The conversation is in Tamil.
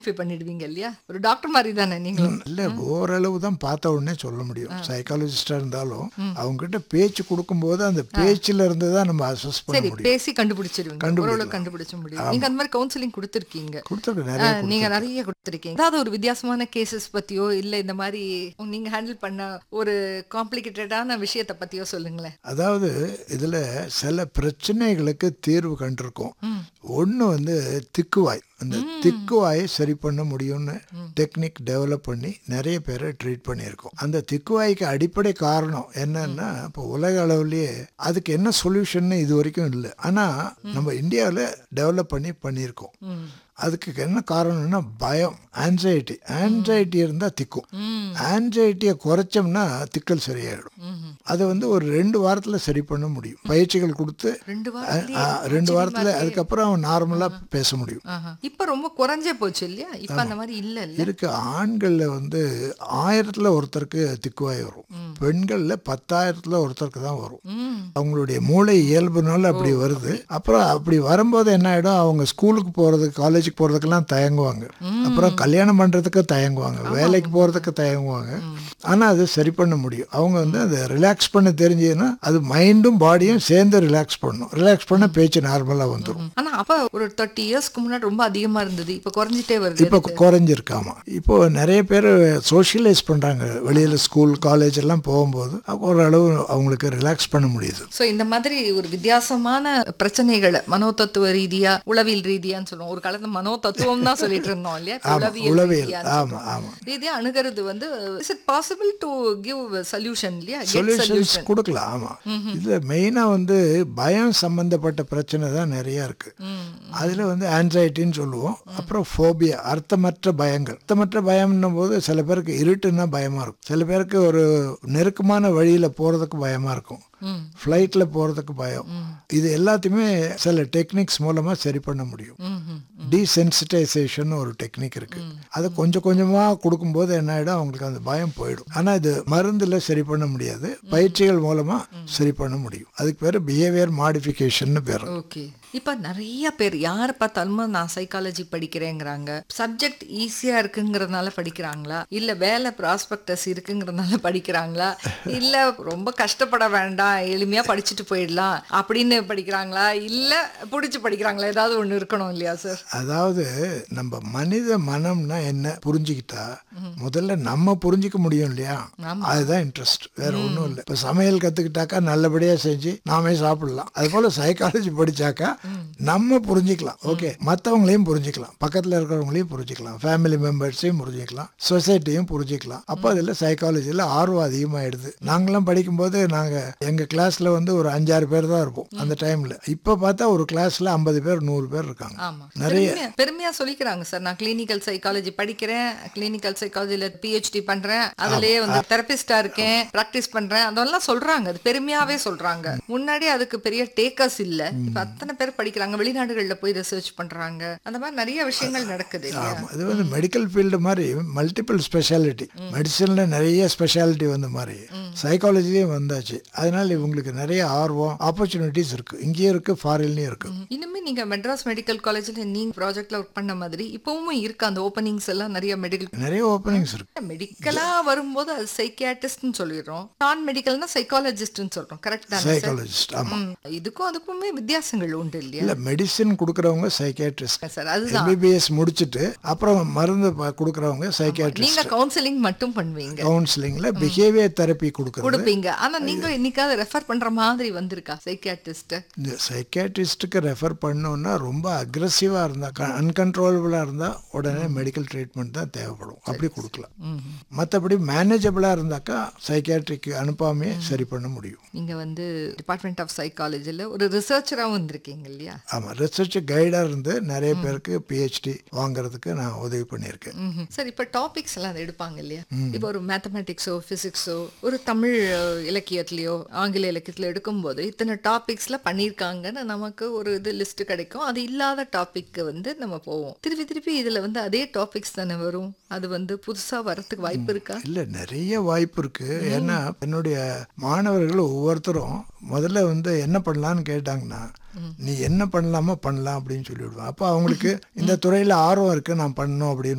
ஐடென்டிஃபை பண்ணிடுவீங்க இல்லையா ஒரு டாக்டர் மாதிரி தானே நீங்களும் இல்ல ஓரளவு தான் பார்த்த உடனே சொல்ல முடியும் சைக்காலஜிஸ்டா இருந்தாலும் அவங்க கிட்ட பேச்சு கொடுக்கும்போது அந்த பேச்சுல இருந்து தான் நம்ம அசஸ் பண்ண சரி முடியும் பேசி கண்டுபிடிச்சிருவீங்க ஓரளவு கண்டுபிடிச்ச முடியும் நீங்க அந்த மாதிரி கவுன்சிலிங் கொடுத்துருக்கீங்க கொடுத்துருக்கு நிறைய ஆ, நீங்க நிறைய கொடுத்துருக்கீங்க ஏதாவது ஒரு வித்தியாசமான கேசஸ் பத்தியோ இல்ல இந்த மாதிரி நீங்க ஹேண்டில் பண்ண ஒரு காம்ப்ளிகேட்டடான விஷயத்தை பத்தியோ சொல்லுங்களேன் அதாவது இதுல சில பிரச்சனைகளுக்கு தீர்வு கண்டிருக்கோம் ஒண்ணு வந்து திக்குவாய் அந்த திக்குவாயை சரி பண்ண முடியும்னு டெக்னிக் டெவலப் பண்ணி நிறைய பேரை ட்ரீட் பண்ணியிருக்கோம் அந்த திக்குவாய்க்கு அடிப்படை காரணம் என்னன்னா இப்போ உலக அளவுலயே அதுக்கு என்ன சொல்யூஷன் இது வரைக்கும் இல்லை ஆனா நம்ம இந்தியாவில் டெவலப் பண்ணி பண்ணியிருக்கோம் அதுக்கு என்ன காரணம்னா பயம் ஆன்சைட்டி ஆன்சைட்டி இருந்தால் திக்கும் ஆன்சைட்டியை குறைச்சோம்னா திக்கல் சரியாயிடும் அதை வந்து ஒரு ரெண்டு வாரத்தில் சரி பண்ண முடியும் பயிற்சிகள் கொடுத்து ரெண்டு ஆ, வாரத்திலேயே ரெண்டு வாரத்தில் அதுக்கப்புறம் அவன் நார்மலாக பேச முடியும் ஆஹா. இப்ப ரொம்ப குறைஞ்சே போச்சு இல்லையா இப்ப அந்த மாதிரி இல்ல இல்ல இருக்கு ஆண்களில் வந்து ஆயிரத்தில் ஒருத்தருக்கு திக்குவாய் வரும் பெண்களில் பத்தாயிரத்தில் ஒருத்தருக்கு தான் வரும் ம் அவங்களுடைய மூளை இயல்புனால அப்படி வருது அப்புறம் அப்படி வரும்போது என்ன ஆயிடும் அவங்க ஸ்கூலுக்கு போறதுக்கு காலேஜுக்கு போறதுக்கெல்லாம் தயங்குவாங்க அப்புறம் கல்யாணம் பண்றதுக்கு தயங்குவாங்க வேலைக்கு போறதுக்கு தயங்குவாங்க ஆனா அது சரி பண்ண முடியும் அவங்க வந்து அதை ரிலாக்ஸ் பண்ண தெரிஞ்சதுன்னா அது மைண்டும் பாடியும் சேர்ந்து ரிலாக்ஸ் பண்ணும் ரிலாக்ஸ் பண்ண பேச்சு நார்மலா வந்துடும் ஆனா அப்ப ஒரு தேர்ட்டி இயர்ஸ்க்கு முன்னாடி ரொம்ப அதிகமா இருந்தது இப்ப குறைஞ்சிட்டே வருது இப்போ குறைஞ்சிருக்காமா இப்போ நிறைய பேர் சோஷியலைஸ் பண்றாங்க வெளியில ஸ்கூல் காலேஜ் எல்லாம் போகும்போது ஓரளவு அவங்களுக்கு ரிலாக்ஸ் பண்ண முடியுது சோ இந்த மாதிரி ஒரு வித்தியாசமான பிரச்சனைகளை மனோதத்துவ ரீதியா உளவியல் ரீதியான்னு சொல்லுவோம் ஒரு காலத்துல மனோ தத்துவம் தான் சொல்லிட்டு இருந்தோம் இல்லையா இப்ப உளவியல் உளவியல் ரீதியான்னு ஆமா சொல்றோம். ஆமா ரீதியா அணுகிறது வந்து is it possible to give solution இல்லையா Get சொல்யூஷன்ஸ் solution. கொடுக்கலாம் ஆமா இதுல மெயினா வந்து பயம் சம்பந்தப்பட்ட பிரச்சனை தான் நிறைய இருக்கு அதுல வந்து ஆன்சைட்டின்னு சொல்லுவோம் அப்புறம் ஃபோபியா அர்த்தமற்ற பயங்கள் அர்த்தமற்ற பயம்னும் போது சில பேருக்கு இருட்டுன்னா பயமா இருக்கும் சில பேருக்கு ஒரு நெருக்கமான வழியில போறதுக்கு பயமா இருக்கும் ம். ஃப்ளைட்ல போறதுக்கு பயம் இது எல்லாத்தையுமே சில டெக்னிக்ஸ் மூலமா சரி பண்ண முடியும் ம், ம். டீசென்சிட்டைசேஷன் ஒரு டெக்னிக் இருக்கு அதை கொஞ்சம் கொஞ்சமா கொடுக்கும்போது என்ன ஆயிடும் அவங்களுக்கு அந்த பயம் போயிடும் ஆனா இது மருந்துல சரி பண்ண முடியாது பயிற்சிகள் மூலமா சரி பண்ண முடியும் அதுக்கு பேரு பிஹேவியர் மாடிஃபிகேஷன் பேர் ஓகே இப்ப நிறைய பேர் யார் பார்த்தாலும் நான் சைக்காலஜி படிக்கிறேங்கிறாங்க சப்ஜெக்ட் ஈஸியா இருக்குங்கிறதுனால படிக்கிறாங்களா இல்ல வேலை ப்ராஸ்பெக்டஸ் இருக்குங்கிறதுனால படிக்கிறாங்களா இல்ல ரொம்ப கஷ்டப்பட வேண்டாம் எளிமையா படிச்சுட்டு போயிடலாம் அப்படின்னு படிக்கிறாங்களா இல்ல பிடிச்சு படிக்கிறாங்களா ஏதாவது ஒண்ணு இருக்கணும் இல்லையா சார் அதாவது நம்ம மனித மனம்னா என்ன புரிஞ்சுக்கிட்டா முதல்ல நம்ம புரிஞ்சுக்க முடியும் இல்லையா ஆமா. அதுதான் இன்ட்ரெஸ்ட் வேற ஒன்றும் இல்லை இப்போ சமையல் கத்துக்கிட்டாக்கா நல்லபடியா செஞ்சு நாமே சாப்பிடலாம் அது போல சைக்காலஜி படிச்சாக்கா நம்ம புரிஞ்சுக்கலாம் ஓகே மற்றவங்களையும் புரிஞ்சுக்கலாம் பக்கத்தில் இருக்கிறவங்களையும் புரிஞ்சுக்கலாம் ஃபேமிலி மெம்பர்ஸையும் புரிஞ்சுக்கலாம் சொசைட்டியும் புரிஞ்சுக்கலாம் அப்போ அதில் சைக்காலஜியில் ஆர்வம் அதிகமாயிடுது நாங்களாம் படிக்கும்போது நாங்கள் எங்கள் கிளாஸில் வந்து ஒரு அஞ்சாறு பேர் தான் இருப்போம் அந்த டைமில் இப்போ பார்த்தா ஒரு கிளாஸில் ஐம்பது பேர் நூறு பேர் இருக்காங்க ஆமா நிறைய பெருமையா- பெருமையா சொல்லிக்கிறாங்க சார் நான் கிளினிக்கல் சைக்காலஜி படிக்கிறேன் கிளினிக்கல் சைக்காலஜில பிஹெச்டி பண்றேன் அதுலயே வந்து தெரபிஸ்டா இருக்கேன் பிராக்டிஸ் பண்றேன் அதெல்லாம் சொல்றாங்க அது பெருமையாவே சொல்றாங்க முன்னாடி அதுக்கு பெரிய டேக்கர்ஸ் இல்ல இப்ப அத்தனை பேர் படிக்கிறாங்க வெளிநாடுகள்ல போய் ரிசர்ச் பண்றாங்க அந்த மாதிரி நிறைய விஷயங்கள் நடக்குது இல்லையா ஆமா இது வந்து மெடிக்கல் ஃபீல்டு மாதிரி மல்டிபிள் ஸ்பெஷாலிட்டி மெடிசன்ல நிறைய ஸ்பெஷாலிட்டி வந்த மாதிரி சைக்காலஜிலையும் வந்தாச்சு அதனால இவங்களுக்கு நிறைய ஆர்வம் ஆப்பர்ச்சுனிட்டிஸ் இருக்கு இங்கேயும் இருக்கு ஃபாரின்லயும் இருக்கு இனிமே நீங்க மெட்ராஸ் மெடிக்கல் காலேஜ்ல நீங்க ப்ராஜெக்ட்ல ஒர்க் பண்ண மாதிரி இப்பவும் இருக்கு அந்த ஓப்பனிங்ஸ் எல்லாம் நிறைய மெடிக்கல் நிறைய ஓப்பனிங்ஸ் இருக்கு மெடிக்கலா வரும்போது அது சைக்கியாட்டிஸ்ட்னு சொல்லிடுறோம் நான் மெடிக்கல்னா சைக்காலஜிஸ்ட்னு சொல்றோம் கரெக்ட் தானே சார் சைக்காலஜிஸ்ட் ஆமா ம், இதுக்கும் அதுக்குமே வித்தியாசங்கள் உண்டு இல்லையா இல்ல மெடிசின் கொடுக்கறவங்க சைக்காட்ரிஸ்ட் சார் அதுதான் எம்பிபிஎஸ் முடிச்சுட்டு அப்புறம் மருந்து ப- கொடுக்கறவங்க சைக்காட்ரிஸ்ட் நீங்க கவுன்சிலிங் மட்டும் பண்ணுவீங்க கவுன்சிலிங்ல பிஹேவியர் தெரப்பி கொடுக்கறது கொடுப்பீங்க ஆனா நீங்க இன்னைக்காவது ரெஃபர் பண்ற மாதிரி வந்திருக்கா சைக்கியாட்டிஸ்ட் இந்த சைக்காட்ரிஸ்ட்டுக்கு ரெஃபர் பண்ணோம்னா ரொம்ப அக்ரஸிவாக இருந்தால் அன்கன்ட்ரோலபிளாக இருந்தால் உடனே மெடிக்கல் ட்ரீட்மெண்ட் தான் தேவைப்படும் அப்படி கொடுக்கலாம் மற்றபடி மேனேஜபிளாக இருந்தாக்கா சைக்காட்ரிக்கு அனுப்பாமே சரி பண்ண முடியும் நீங்க வந்து டிபார்ட்மெண்ட் ஆஃப் சைக்காலஜில ஒரு ரிசர்ச்சராகவும் வந்திருக்கீங்க இல்லையா ஆமாம் ரிசர்ச் கைடாக இருந்து நிறைய பேருக்கு பிஹெச்டி வாங்குறதுக்கு நான் உதவி பண்ணியிருக்கேன் ம்ஹும். சார் இப்போ டாபிக்ஸ் எல்லாம் அதை எடுப்பாங்க இல்லையா இப்போ ஒரு மேத்தமெட்டிக்ஸோ ஃபிசிக்ஸோ ஒரு தமிழ் அஹ், இலக்கியத்திலயோ ஆங்கில ஆங்கில இலக்கியத்தில் எடுக்கும்போது இத்தனை டாபிக்ஸ்ல பண்ணியிருக்காங்கன்னு நமக்கு ஒரு இது லிஸ்ட் கிடைக்கும் அது இல்லாத டாபிக் வந்து நம்ம போவோம் திருப்பி திருப்பி இதுல வந்து அதே டாபிக்ஸ் தானே வரும் அது வந்து புதுசா வரதுக்கு வாய்ப்பு இருக்கா இல்லை நிறைய வாய்ப்பு இருக்கு ஏன்னா என்னுடைய மாணவர்கள் ஒவ்வொருத்தரும் முதல்ல வந்து என்ன பண்ணலான்னு கேட்டாங்கன்னா நீ என்ன பண்ணலாமோ பண்ணலாம் அப்படின்னு சொல்லிவிடுவேன் அப்போ அவங்களுக்கு இந்த துறையில் ஆர்வம் இருக்கு நான் பண்ணணும் அப்படின்னு